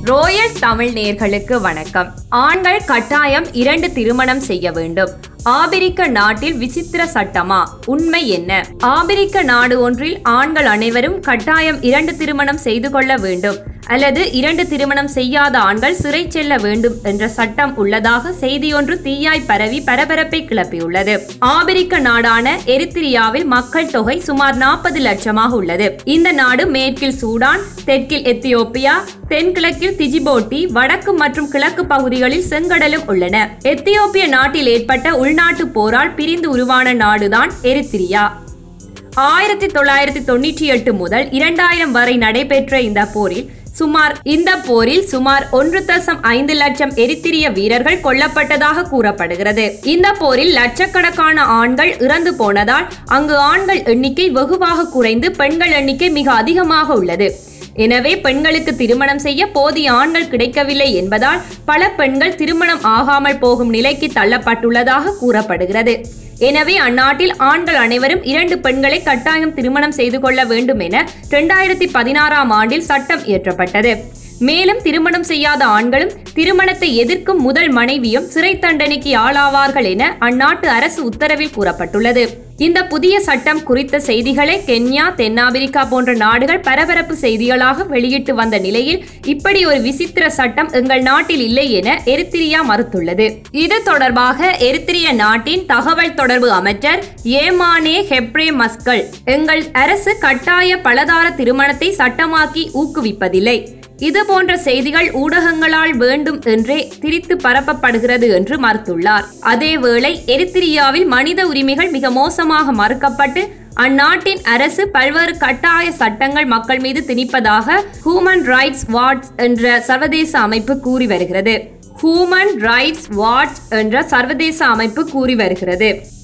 royal Tamil நேர்களுக்கு வணக்கம் ஆண்கள் கட்டாயம் இரண்டு திருமணம் செய்ய வேண்டும் ஆபிரிக்க நாட்டில் விசித்திர சட்டமா உண்மை என்ன ஆபிரிக்க நாடு ஒன்றில் ஆண்கள் அனைவரும் கட்டாயம் இரண்டு திருமணம் செய்து கொள்ள வேண்டும் அல்லது இரண்டு திருமணம் செய்யாத ஆண்கள் சிறை செல்ல வேண்டும் என்ற சட்டம் உள்ளதாக செய்தியொன்று தீயாய் பரவி பரபரப்பை கிளப்பியுள்ளது ஆபிரிக்க நாடான எரித்திரியாவில் மக்கள் தொகை சுமார் நாற்பது லட்சமாக உள்ளது இந்த நாடு மேற்கில் சூடான் தெற்கில் எத்தியோப்பியா தென்கிழக்கில் திஜிபோட்டி வடக்கு மற்றும் கிழக்கு பகுதிகளில் செங்கடலும் உள்ளன எத்தியோப்பிய நாட்டில் ஏற்பட்ட உள்நாட்டு போரால் பிரிந்து உருவான நாடுதான் எரித்திரியா ஆயிரத்தி தொள்ளாயிரத்தி தொண்ணூற்றி எட்டு முதல் இரண்டாயிரம் வரை நடைபெற்ற இந்த போரில் சுமார் இந்த போரில் சுமார் ஒன்று தசம் ஐந்து லட்சம் எரித்திரிய வீரர்கள் கொல்லப்பட்டதாக கூறப்படுகிறது இந்த போரில் லட்சக்கணக்கான ஆண்கள் இறந்து போனதால் அங்கு ஆண்கள் எண்ணிக்கை வெகுவாக குறைந்து பெண்கள் எண்ணிக்கை மிக அதிகமாக உள்ளது எனவே பெண்களுக்கு திருமணம் செய்ய போதிய ஆண்கள் கிடைக்கவில்லை என்பதால் பல பெண்கள் திருமணம் ஆகாமல் போகும் நிலைக்கு தள்ளப்பட்டுள்ளதாக கூறப்படுகிறது எனவே அந்நாட்டில் ஆண்கள் அனைவரும் இரண்டு பெண்களை கட்டாயம் திருமணம் செய்து கொள்ள வேண்டும் என இரண்டாயிரத்தி பதினாறாம் ஆண்டில் சட்டம் இயற்றப்பட்டது மேலும் திருமணம் செய்யாத ஆண்களும் திருமணத்தை எதிர்க்கும் முதல் மனைவியும் சிறை தண்டனைக்கு ஆளாவார்கள் என அந்நாட்டு அரசு உத்தரவில் கூறப்பட்டுள்ளது இந்த புதிய சட்டம் குறித்த செய்திகளை கென்யா தென்னாப்பிரிக்கா போன்ற நாடுகள் பரபரப்பு செய்திகளாக வெளியிட்டு வந்த நிலையில் இப்படி ஒரு விசித்திர சட்டம் எங்கள் நாட்டில் இல்லை என எரித்திரியா மறுத்துள்ளது இது தொடர்பாக எரித்திரிய நாட்டின் தகவல் தொடர்பு அமைச்சர் ஏமானே ஹெப்ரே மஸ்கல் எங்கள் அரசு கட்டாய பலதார திருமணத்தை சட்டமாக்கி ஊக்குவிப்பதில்லை இது போன்ற செய்திகள் ஊடகங்களால் வேண்டும் என்றே திரித்து பரப்பப்படுகிறது என்று மறுத்துள்ளார் அதேவேளை எரித்திரியாவில் மனித உரிமைகள் மிக மோசமாக மறுக்கப்பட்டு அந்நாட்டின் அரசு பல்வேறு கட்டாய சட்டங்கள் மக்கள் மீது திணிப்பதாக ஹூமன் ரைட்ஸ் வாட்ச் என்ற சர்வதேச அமைப்பு கூறி வருகிறது ஹூமன் ரைட்ஸ் வாட்ச் என்ற சர்வதேச அமைப்பு கூறி வருகிறது